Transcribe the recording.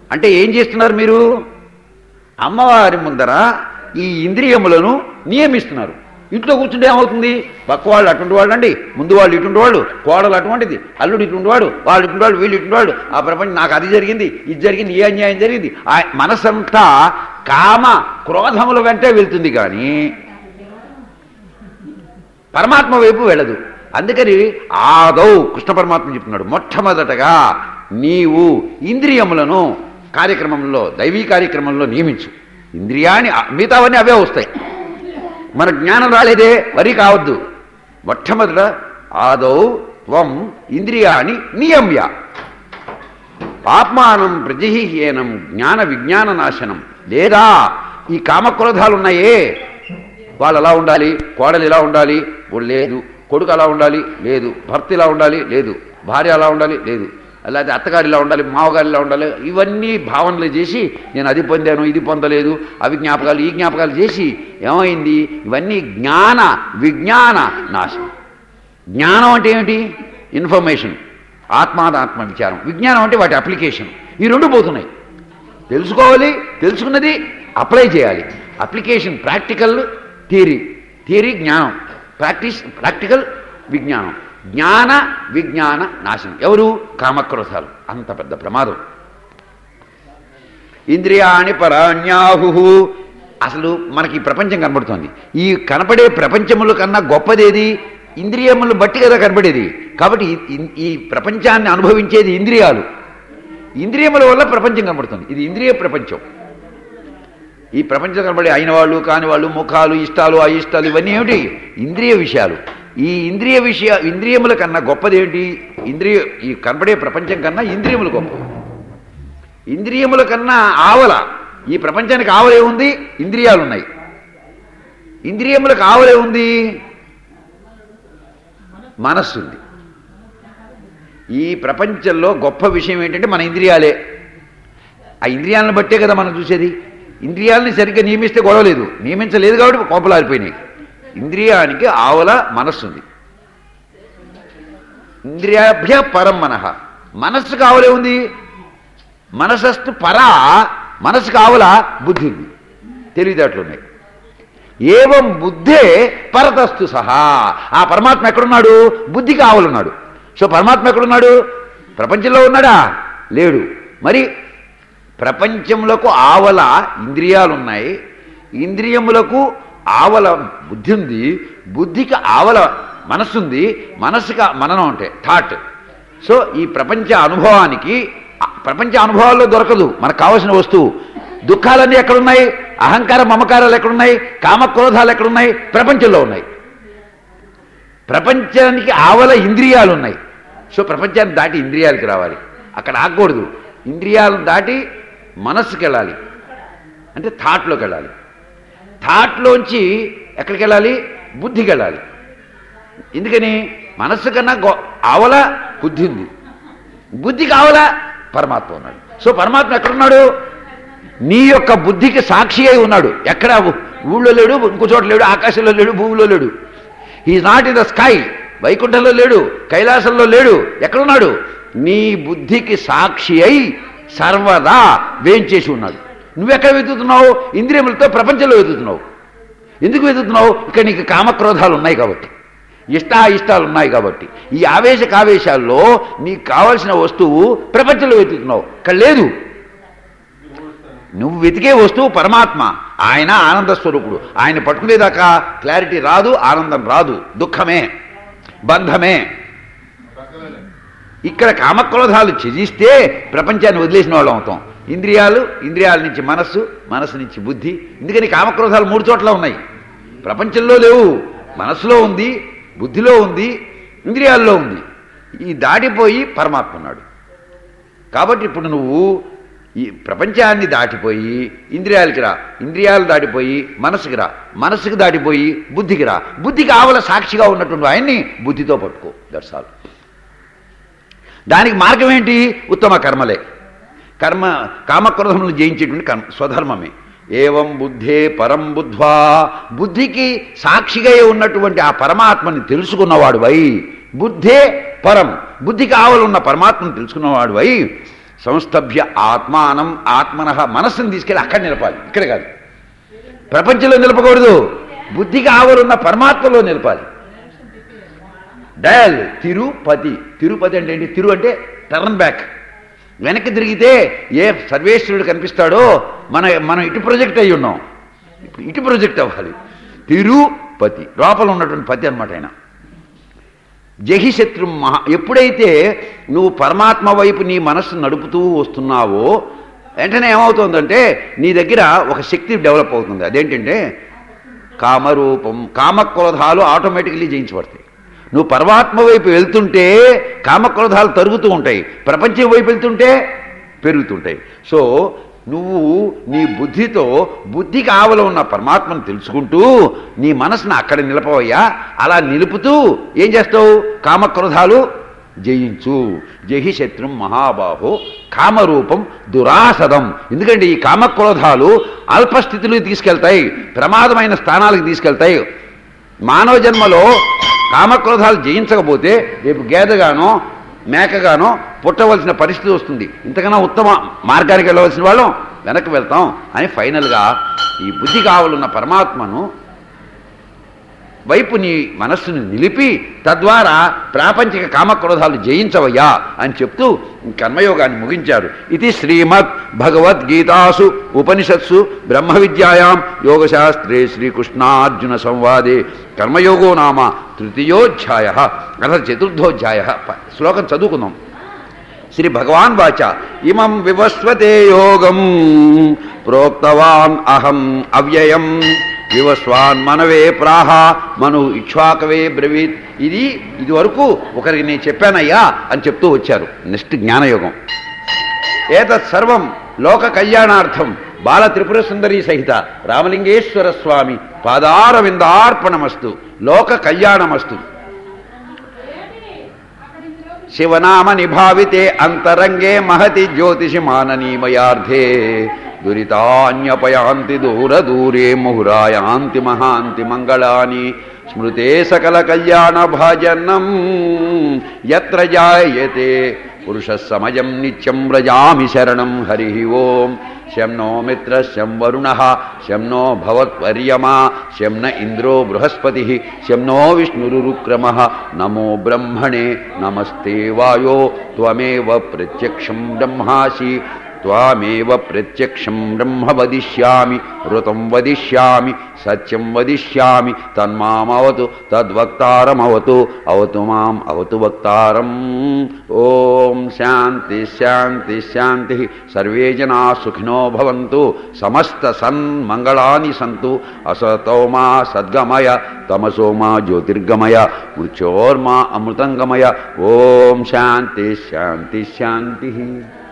అంటే ఏం చేస్తున్నారు మీరు అమ్మవారి ముందర ఈ ఇంద్రియములను నియమిస్తున్నారు ఇంట్లో కూర్చుంటే ఏమవుతుంది పక్క వాళ్ళు అటువంటి వాళ్ళు అండి ముందు వాళ్ళు ఇటువంటి వాళ్ళు కోడలు అటువంటిది అల్లుడు ఇటువంటి వాడు వాళ్ళు ఇటువంటి వాళ్ళు వీళ్ళు ఇటువంటి వాళ్ళు ఆ ప్రపంచం నాకు అది జరిగింది ఇది జరిగింది ఏ అన్యాయం జరిగింది ఆ మనసంతా కామ క్రోధముల వెంటే వెళ్తుంది కానీ పరమాత్మ వైపు వెళ్ళదు అందుకని ఆదౌ కృష్ణ పరమాత్మ చెప్తున్నాడు మొట్టమొదటగా నీవు ఇంద్రియములను కార్యక్రమంలో దైవీ కార్యక్రమంలో నియమించు ఇంద్రియాన్ని మిగతావన్నీ అవే వస్తాయి మన జ్ఞానం రాలేదే వరి కావద్దు మొట్టమొదట ఆదౌ త్వం ఇంద్రియాన్ని నియమ్య పాప్మానం ప్రజహీహీనం జ్ఞాన విజ్ఞాన నాశనం లేదా ఈ కామక్రోధాలు ఉన్నాయే వాళ్ళు ఎలా ఉండాలి కోడలు ఇలా ఉండాలి వాళ్ళు లేదు కొడుకు అలా ఉండాలి లేదు భర్త ఇలా ఉండాలి లేదు భార్య అలా ఉండాలి లేదు అలాగే అత్తగారు ఇలా ఉండాలి మావగారు ఇలా ఉండాలి ఇవన్నీ భావనలు చేసి నేను అది పొందాను ఇది పొందలేదు అవి జ్ఞాపకాలు ఈ జ్ఞాపకాలు చేసి ఏమైంది ఇవన్నీ జ్ఞాన విజ్ఞాన నాశనం జ్ఞానం అంటే ఏమిటి ఇన్ఫర్మేషన్ ఆత్మానాత్మ విచారం విజ్ఞానం అంటే వాటి అప్లికేషన్ ఈ రెండు పోతున్నాయి తెలుసుకోవాలి తెలుసుకున్నది అప్లై చేయాలి అప్లికేషన్ ప్రాక్టికల్ థియరీ థియరీ జ్ఞానం ప్రాక్టీస్ ప్రాక్టికల్ విజ్ఞానం జ్ఞాన విజ్ఞాన నాశనం ఎవరు కామక్రోధాలు అంత పెద్ద ప్రమాదం ఇంద్రియాణి పరాణ్యాహు అసలు మనకి ఈ ప్రపంచం కనబడుతోంది ఈ కనపడే ప్రపంచముల కన్నా గొప్పదేది ఇంద్రియములు బట్టి కదా కనబడేది కాబట్టి ఈ- ఈ- ఈ ప్రపంచాన్ని అనుభవించేది ఇంద్రియాలు ఇంద్రియముల వల్ల ప్రపంచం కనబడుతుంది ఇది ఇంద్రియ ప్రపంచం ఈ ప్రపంచం కనబడే అయిన వాళ్ళు కాని వాళ్ళు ముఖాలు ఇష్టాలు అయిష్టాలు ఇవన్నీ ఏమిటి ఇంద్రియ విషయాలు ఈ ఇంద్రియ విషయ ఇంద్రియముల కన్నా గొప్పది ఏంటి ఇంద్రియ ఈ కనబడే ప్రపంచం కన్నా ఇంద్రియములు గొప్పవి ఇంద్రియముల కన్నా ఆవల ఈ ప్రపంచానికి ఆవలే ఉంది ఇంద్రియాలు ఉన్నాయి ఇంద్రియములకు ఆవలే ఉంది మనస్సు ఉంది ఈ ప్రపంచంలో గొప్ప విషయం ఏంటంటే మన ఇంద్రియాలే ఆ ఇంద్రియాలను బట్టే కదా మనం చూసేది ఇంద్రియాలని సరిగ్గా నియమిస్తే గొడవలేదు నియమించలేదు కాబట్టి కోపలారిపోయినాయి ఇంద్రియానికి ఆవల మనస్సు ఉంది ఇంద్రియాభ్య పరం మనః మనస్సుకు ఆవలే ఉంది మనసస్తు పరా మనసుకు ఆవల బుద్ధి ఉంది తెలివితేటలు ఉన్నాయి ఏవం బుద్ధే పరతస్తు సహా ఆ పరమాత్మ ఎక్కడున్నాడు బుద్ధికి ఆవలున్నాడు సో పరమాత్మ ఎక్కడున్నాడు ప్రపంచంలో ఉన్నాడా లేడు మరి ప్రపంచములకు ఆవల ఇంద్రియాలున్నాయి ఇంద్రియములకు ఆవల బుద్ధి ఉంది బుద్ధికి ఆవల మనస్సుంది మనస్సుకి మననం అంటే థాట్ సో ఈ ప్రపంచ అనుభవానికి ఆ ప్రపంచ అనుభవాల్లో దొరకదు మనకు కావలసిన వస్తువు దుఃఖాలన్నీ ఎక్కడున్నాయి అహంకార మమకారాలు ఎక్కడున్నాయి కామక్రోధాలు ఎక్కడున్నాయి ప్రపంచంలో ఉన్నాయి ప్రపంచానికి ఆవల ఇంద్రియాలు ఉన్నాయి సో ప్రపంచాన్ని దాటి ఇంద్రియాలకి రావాలి అక్కడ ఆగకూడదు ఇంద్రియాలను దాటి మనస్సుకి వెళ్ళాలి అంటే థాట్లోకి వెళ్ళాలి థాట్లోంచి ఎక్కడికి వెళ్ళాలి బుద్ధికి వెళ్ళాలి ఎందుకని మనస్సు కన్నా గొ ఆవల బుద్ధి ఉంది బుద్ధికి ఆవల పరమాత్మ ఉన్నాడు సో పరమాత్మ ఎక్కడున్నాడు నీ యొక్క బుద్ధికి సాక్షి అయి ఉన్నాడు ఎక్కడ ఊళ్ళో లేడు ఇంకో చోట లేడు ఆకాశంలో లేడు భూమిలో లేడు is not in the sky వైకుంఠంలో లేడు కైలాసంలో లేడు ఎక్కడున్నాడు నీ బుద్ధికి సాక్షి అయి సర్వదా వేంచేసి ఉన్నాడు నువ్వెక్కడ వెతుకుతున్నావు ఇంద్రియములతో ప్రపంచంలో వెతుకుతున్నావు ఎందుకు వెతుకుతున్నావు ఇక్కడ నీకు కామక్రోధాలు ఉన్నాయి కాబట్టి ఇష్ట ఇష్టాలు ఉన్నాయి కాబట్టి ఈ ఆవేశ కావేశాల్లో నీకు కావలసిన వస్తువు ప్రపంచంలో వెతుకుతున్నావు ఇక్కడ లేదు నువ్వు వెతికే వస్తువు పరమాత్మ ఆయన ఆనంద స్వరూపుడు ఆయన పట్టుకునేదాకా క్లారిటీ రాదు ఆనందం రాదు దుఃఖమే బంధమే ఇక్కడ కామక్రోధాలు త్యజిస్తే ప్రపంచాన్ని వదిలేసిన వాళ్ళం అవుతాం ఇంద్రియాలు ఇంద్రియాల నుంచి మనస్సు మనస్సు నుంచి బుద్ధి ఎందుకని కామక్రోధాలు మూడు చోట్ల ఉన్నాయి ప్రపంచంలో లేవు మనస్సులో ఉంది బుద్ధిలో ఉంది ఇంద్రియాల్లో ఉంది ఈ దాటిపోయి పరమాత్మ ఉన్నాడు కాబట్టి ఇప్పుడు నువ్వు ఈ ప్రపంచాన్ని దాటిపోయి ఇంద్రియాలకి రా ఇంద్రియాలు దాటిపోయి మనసుకి రా మనసుకి దాటిపోయి బుద్ధికి రా బుద్ధికి ఆవల సాక్షిగా ఉన్నటువంటి ఆయన్ని బుద్ధితో పట్టుకో దట్స్ ఆల్ దానికి మార్గం ఏంటి ఉత్తమ కర్మలే కర్మ కామక్రోధములు జయించేటువంటి కర్మ స్వధర్మమే ఏవం బుద్ధే పరం బుద్ధ్వా బుద్ధికి సాక్షిగా ఉన్నటువంటి ఆ పరమాత్మని తెలుసుకున్నవాడు వై బుద్ధే పరం బుద్ధికి ఆవలున్న పరమాత్మను తెలుసుకున్నవాడు వై సంస్థభ్య ఆత్మానం ఆత్మన మనస్సును తీసుకెళ్ళి అక్కడ నిలపాలి ఇక్కడ కాదు ప్రపంచంలో నిలపకూడదు బుద్ధికి ఆవరున్న పరమాత్మలో నిలపాలి డయల్ తిరుపతి తిరుపతి అంటే ఏంటి తిరు అంటే టర్న్ బ్యాక్ వెనక్కి తిరిగితే ఏ సర్వేశ్వరుడు కనిపిస్తాడో మన మనం ఇటు ప్రొజెక్ట్ అయి ఉన్నాం ఇప్పుడు ఇటు ప్రొజెక్ట్ అవ్వాలి తిరుపతి లోపల ఉన్నటువంటి పతి అనమాట ఆయన జహిశత్రు మహా ఎప్పుడైతే నువ్వు పరమాత్మ వైపు నీ మనస్సు నడుపుతూ వస్తున్నావో వెంటనే ఏమవుతుందంటే నీ దగ్గర ఒక శక్తి డెవలప్ అవుతుంది అదేంటంటే కామరూపం కామక్రోధాలు ఆటోమేటికలీ జయించబడతాయి నువ్వు పరమాత్మ వైపు వెళ్తుంటే కామక్రోధాలు తరుగుతూ ఉంటాయి ప్రపంచం వైపు వెళ్తుంటే పెరుగుతుంటాయి సో నువ్వు నీ బుద్ధితో బుద్ధికి ఆవల ఉన్న పరమాత్మను తెలుసుకుంటూ నీ మనసును అక్కడ నిలపవయ్యా అలా నిలుపుతూ ఏం చేస్తావు కామక్రోధాలు జయించు జహి శత్రుం మహాబాహో కామరూపం దురాసదం ఎందుకంటే ఈ కామక్రోధాలు అల్పస్థితిలో తీసుకెళ్తాయి ప్రమాదమైన స్థానాలకు తీసుకెళ్తాయి మానవ జన్మలో కామక్రోధాలు జయించకపోతే రేపు గేదెగానో మేకగానో పుట్టవలసిన పరిస్థితి వస్తుంది ఇంతకన్నా ఉత్తమ మార్గానికి వెళ్ళవలసిన వాళ్ళం వెనక్కి వెళ్తాం అని ఫైనల్గా ఈ బుద్ధి కావాలన్న పరమాత్మను వైపు నీ మనస్సును నిలిపి తద్వారా ప్రాపంచిక కామక్రోధాలు జయించవయ్యా అని చెప్తూ కర్మయోగాన్ని ముగించారు ఇది శ్రీమద్ భగవద్గీతాసు ఉపనిషత్సు బ్రహ్మ విద్యాయాం యోగశాస్త్రే శ్రీకృష్ణార్జున సంవాదే కర్మయోగో నామ తృతీయోధ్యాయ అథ చతుర్థోధ్యాయ ప- శ్లోకం చదువుకుందాం శ్రీ భగవాన్ వాచ ఇమం వివస్వతే యోగం ప్రోక్తవాన్ అహం అవ్యయం వివస్వాన్ మనవే ప్రాహ మను ఇక్ష్వాకవే బ్రవీత్ ఇది ఇది వరకు ఒకరికి నేను చెప్పానయ్యా అని చెప్తూ వచ్చారు నెక్స్ట్ జ్ఞానయోగం ఏతత్ సర్వం లోక కళ్యాణార్థం బాల త్రిపుర సుందరీ సహిత రామలింగేశ్వర స్వామి పాదారవిందార్పణమస్తు లోక కళ్యాణమస్తు శివనామ నిభావితే అంతరంగే మహతి జ్యోతిషి మాననీమయార్థే దురితాన్యపయాంతి దూర దూరే ముహురాయాంతి మహాంతి మంగళాని స్మృతే సకల కళ్యాణ భాజనం ఎత్ర జాయతే పురుష సమయం నిత్యం వ్రజామి శరణం హరి ఓం శం నో మిత్ర శం వరుణ శం నో భవత్వర్యమా శం న ఇంద్రో బృహస్పతి శం నో విష్ణురుక్రమ నమో బ్రహ్మణే నమస్తే వాయో త్వమేవ ప్రత్యక్షం బ్రహ్మాసి త్వామేవ ప్రత్యక్షం బ్రహ్మ వదిష్యామి ఋతం వదిష్యామి సత్యం వదిష్యామి తన్మామవతు తద్వక్తారమవతు అవతు మాం అవతు వక్తారం ఓం శాంతి శాంతి శాంతి సర్వే జనా సుఖినో భవంతు సమస్త సన్మంగళాని సంతు అసతో మా సద్గమయ తమసో మా జ్యోతిర్గమయ మృత్యోర్మా అమృతంగమయ ఓం శాంతి శాంతి శాంతి